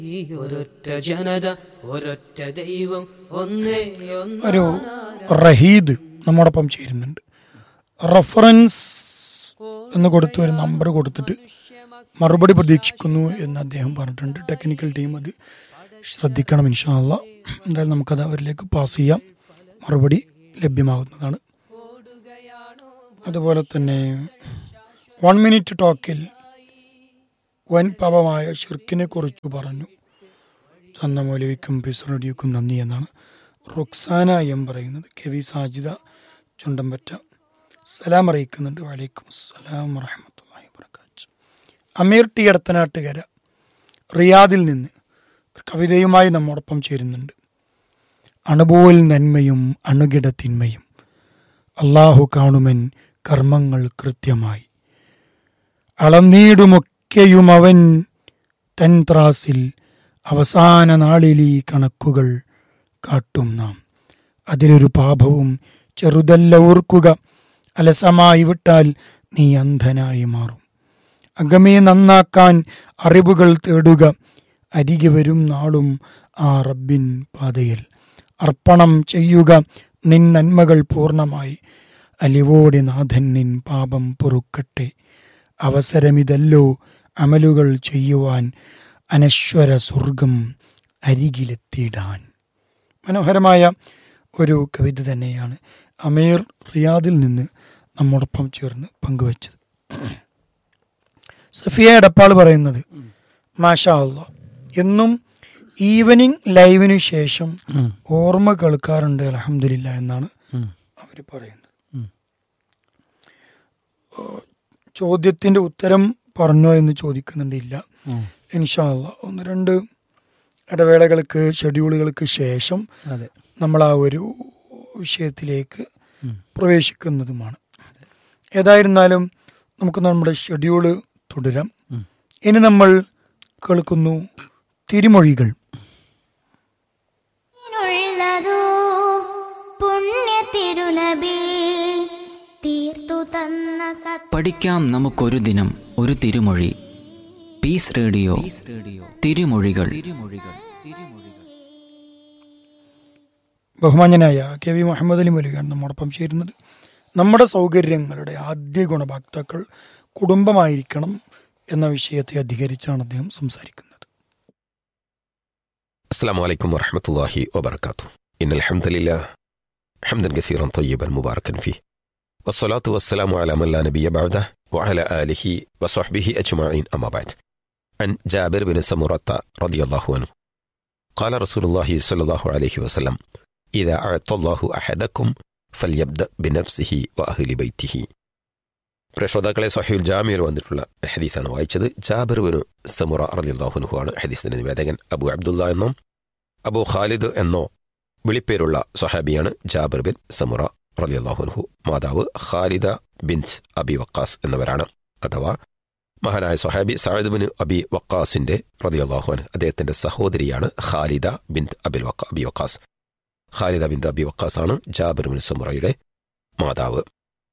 ഈ ഒരൊറ്റ ജനത ഒരൊറ്റ ദൈവം ഒന്നേ ഒരു റഹീദ് നമ്മോടൊപ്പം ചേരുന്നുണ്ട് റഫറൻസ് എന്ന് കൊടുത്ത് ഒരു നമ്പർ കൊടുത്തിട്ട് മറുപടി പ്രതീക്ഷിക്കുന്നു എന്ന് അദ്ദേഹം പറഞ്ഞിട്ടുണ്ട് ടെക്നിക്കൽ ടീം അത് ശ്രദ്ധിക്കണം ഇൻഷാല്ല എന്തായാലും നമുക്കത് അവരിലേക്ക് പാസ് ചെയ്യാം മറുപടി ലഭ്യമാകുന്നതാണ് അതുപോലെ തന്നെ വൺ മിനിറ്റ് ടോക്കിൽ വൻ പാപമായ ഷിർക്കിനെ കുറിച്ച് പറഞ്ഞു ചന്ത മൗലവിക്കും പിസ്റഡിയക്കും നന്ദി എന്നാണ് റുക്സാന എം പറയുന്നത് കെ വി സാജിദ ചുണ്ടമ്പറ്റ സലാം അറിയിക്കുന്നുണ്ട് വലൈക്കും അസ്സലാം വറഹമത്തല്ലാഹി വബർക്കാത്ത് അമീർ ടി എടത്തനാട്ടുകര റിയാദിൽ നിന്ന് ഒരു കവിതയുമായി നമ്മോടൊപ്പം ചേരുന്നുണ്ട് അണുപോൽ നന്മയും അണുകിട തിന്മയും അള്ളാഹു കാണുമൻ കർമ്മങ്ങൾ കൃത്യമായി അളന്നീടുമൊക്കെയും അവൻ തൻ ത്രാസിൽ അവസാന നാളിലീ കണക്കുകൾ കാട്ടും നാം അതിലൊരു പാപവും ചെറുതല്ല ഓർക്കുക അലസമായി വിട്ടാൽ നീ അന്ധനായി മാറും അകമേ നന്നാക്കാൻ അറിവുകൾ തേടുക അരികെ വരും നാളും ആ റബ്ബിൻ പാതയിൽ അർപ്പണം ചെയ്യുക നിൻ നന്മകൾ പൂർണ്ണമായി അലിവോടെ നാഥൻ നിൻ പാപം പൊറുക്കട്ടെ അവസരമിതല്ലോ അമലുകൾ ചെയ്യുവാൻ അനശ്വര സ്വർഗം അരികിലെത്തിയിടാൻ മനോഹരമായ ഒരു കവിത തന്നെയാണ് അമീർ റിയാദിൽ നിന്ന് നമ്മോടൊപ്പം ചേർന്ന് പങ്കുവച്ചത് സഫിയ എടപ്പാൾ പറയുന്നത് മാഷാ അള്ളാ എന്നും ഈവനിങ് ലൈവിനു ശേഷം ഓർമ്മ കേൾക്കാറുണ്ട് അലഹമില്ല എന്നാണ് അവർ പറയുന്നത് ഓ, ചോദ്യത്തിന്റെ ഉത്തരം പറഞ്ഞോ എന്ന് ചോദിക്കുന്നുണ്ട് ഇല്ല ഇൻഷാ അള്ളാ ഒന്ന് രണ്ട് ഇടവേളകൾക്ക് ഷെഡ്യൂളുകൾക്ക് ശേഷം അതെ നമ്മൾ ആ ഒരു വിഷയത്തിലേക്ക് പ്രവേശിക്കുന്നതുമാണ് ഏതായിരുന്നാലും നമുക്ക് നമ്മുടെ ഷെഡ്യൂള് തുടരാം ഇനി നമ്മൾ കേൾക്കുന്നു തിരുമൊഴികൾ ഉള്ളതോ പുണ്യ തിരുനബി തീർത്തു തന്ന സത് പഠിക്കാം നമുക്കൊരു ദിനം ഒരു തിരുമൊഴി പീസ് റേഡിയോ തിരുമൊഴികൾ തിരുമൊഴികൾ തിരുമൊഴികൾ ബഹുമാന്യനായ കെ വി മുഹമ്മദ് അലി മൗലവിയാണ് നമ്മോടൊപ്പം ചേരുന്നത് നമ്മുടെ സൗകര്യങ്ങളുടെ ആദ്യ ഗുണഭോക്താക്കൾ കുടുംബമായിരിക്കണം എന്ന വിഷയത്തെ അധികരിച്ചാണ് അദ്ദേഹം സംസാരിക്കുന്നത് السلام عليكم ورحمة الله وبركاته إن الحمد لله حمدا كثيرا طيبا مباركا فيه والصلاة والسلام على من لا نبي بعده وعلى آله وصحبه أجمعين أما بعد عن جابر بن سمرة رضي الله عنه قال رسول الله صلى الله عليه وسلم إذا أعطى الله أحدكم فليبدأ بنفسه وأهل بيته പ്രശ്രോതാക്കളെ സഹീൽ ജാമിയിൽ വന്നിട്ടുള്ള ഹദീസാണ് വായിച്ചത് ജാബിർ ബിനു സമുറ റളിയല്ലാഹുനുഹു ആണ് ഹദീസിന്റെ നിവേദകൻ അബു അബ്ദുല്ല എന്നോ അബു ഖാലിദ് എന്നോ വിളിപ്പേരുള്ള സ്വഹാബിയാണ് ജാബിർ ബിൻ സമുറ റളിയല്ലാഹുനുഹു മാതാവ് ഖാലിദ ബിൻറ്റ് അബി വക്കാസ് എന്നിവരാണ് അഥവാ മഹാനായ സ്വഹാബി സഅദ് ബിൻ അബി വക്കാസിന്റെ റളിയല്ലാഹു അൻഹു അദ്ദേഹത്തിന്റെ സഹോദരിയാണ് ഖാലിദ ബിൻത്ത് അബിൽ വക്ക അബി വക്കാസ് ഖാലിദ ബിൻത്ത് അബി വക്കാസ് ആണ് ജാബിർ ബിൻ സമുറയുടെ മാതാവ്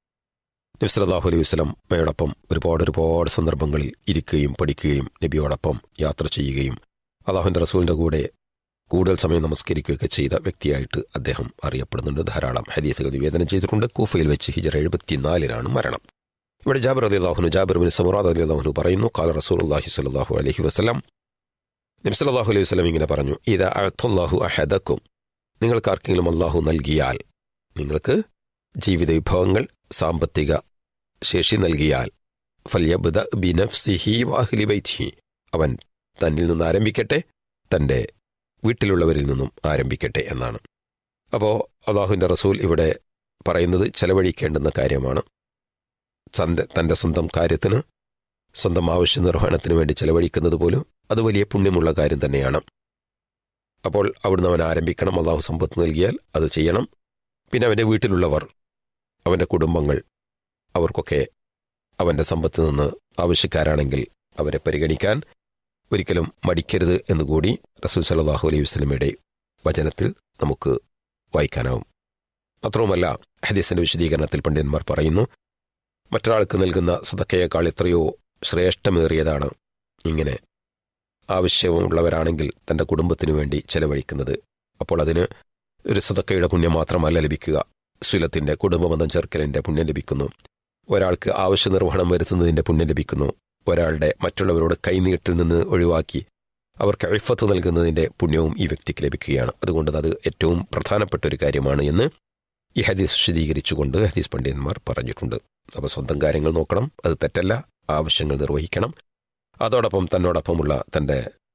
നബ്സലാഹു അലൈഹി വസ്ലം അമ്മയോടൊപ്പം ഒരുപാട് ഒരുപാട് സന്ദർഭങ്ങളിൽ ഇരിക്കുകയും പഠിക്കുകയും നബിയോടൊപ്പം യാത്ര ചെയ്യുകയും അള്ളാഹുവിൻ്റെ റസൂലിൻ്റെ കൂടെ കൂടുതൽ സമയം നമസ്കരിക്കുകയൊക്കെ ചെയ്ത വ്യക്തിയായിട്ട് അദ്ദേഹം അറിയപ്പെടുന്നുണ്ട് ധാരാളം ഹദീസുകൾ നിവേദനം ചെയ്തിട്ടുണ്ട് കൂഫയിൽ വെച്ച് ഹിജറ എഴുപത്തിനാലിലാണ് മരണം ഇവിടെ ജാബിർ അലി അള്ളാഹുനു ജാബിർ ബിൻ സമുറാദ് അലി അള്ളാഹുനു പറയുന്നു കാല റസൂൽ അള്ളാഹി സ്വല്ലാഹു അലഹി വസ്ലം നബ്സലാഹു അലൈഹി വസ്ലം ഇങ്ങനെ പറഞ്ഞു ഇത് അഴത്തുല്ലാഹു അഹദക്കും നിങ്ങൾക്ക് ആർക്കെങ്കിലും അള്ളാഹു നൽകിയാൽ നിങ്ങൾക്ക് ജീവിത വിഭവങ്ങൾ സാമ്പത്തിക ശേഷി നൽകിയാൽ ഫല്യബ്ദ ബിനഫ്സിഹി വാഹ്ലി ബൈത്തിഹി അവൻ തന്നിൽ നിന്ന് ആരംഭിക്കട്ടെ തൻ്റെ വീട്ടിലുള്ളവരിൽ നിന്നും ആരംഭിക്കട്ടെ എന്നാണ് അപ്പോൾ അള്ളാഹുവിൻ്റെ റസൂൽ ഇവിടെ പറയുന്നത് ചെലവഴിക്കേണ്ടുന്ന കാര്യമാണ് തൻ്റെ തൻ്റെ സ്വന്തം കാര്യത്തിന് സ്വന്തം ആവശ്യ നിർവഹണത്തിന് വേണ്ടി ചെലവഴിക്കുന്നത് പോലും അത് വലിയ പുണ്യമുള്ള കാര്യം തന്നെയാണ് അപ്പോൾ അവിടുന്ന് അവൻ ആരംഭിക്കണം അള്ളാഹു സമ്പത്ത് നൽകിയാൽ അത് ചെയ്യണം പിന്നെ അവൻ്റെ വീട്ടിലുള്ളവർ അവൻ്റെ കുടുംബങ്ങൾ അവർക്കൊക്കെ അവൻ്റെ സമ്പത്ത് നിന്ന് ആവശ്യക്കാരാണെങ്കിൽ അവരെ പരിഗണിക്കാൻ ഒരിക്കലും മടിക്കരുത് എന്നുകൂടി റസൂൽ സലാഹു അലൈഹി വസ്ലമയുടെ വചനത്തിൽ നമുക്ക് വായിക്കാനാവും മാത്രവുമല്ല ഹദീസിന്റെ വിശദീകരണത്തിൽ പണ്ഡിതന്മാർ പറയുന്നു മറ്റൊരാൾക്ക് നൽകുന്ന സദക്കയേക്കാൾ എത്രയോ ശ്രേഷ്ഠമേറിയതാണ് ഇങ്ങനെ ആവശ്യമുള്ളവരാണെങ്കിൽ തൻ്റെ കുടുംബത്തിനു വേണ്ടി ചെലവഴിക്കുന്നത് അപ്പോൾ അതിന് ഒരു സദക്കയുടെ പുണ്യം മാത്രമല്ല ലഭിക്കുക സുലത്തിൻ്റെ കുടുംബബന്ധം ചേർക്കലിൻ്റെ പുണ്യം ലഭിക്കുന്നു ഒരാൾക്ക് ആവശ്യ നിർവഹണം വരുത്തുന്നതിൻ്റെ പുണ്യം ലഭിക്കുന്നു ഒരാളുടെ മറ്റുള്ളവരോട് കൈനീട്ടിൽ നിന്ന് ഒഴിവാക്കി അവർക്ക് അഴിഫത്ത് നൽകുന്നതിൻ്റെ പുണ്യവും ഈ വ്യക്തിക്ക് ലഭിക്കുകയാണ് അതുകൊണ്ട് അത് ഏറ്റവും പ്രധാനപ്പെട്ട ഒരു കാര്യമാണ് എന്ന് ഈ ഹദീസ് വിശദീകരിച്ചുകൊണ്ട് ഹദീസ് പണ്ഡിതന്മാർ പറഞ്ഞിട്ടുണ്ട് അപ്പോൾ സ്വന്തം കാര്യങ്ങൾ നോക്കണം അത് തെറ്റല്ല ആവശ്യങ്ങൾ നിർവഹിക്കണം അതോടൊപ്പം തന്നോടൊപ്പമുള്ള തൻ്റെ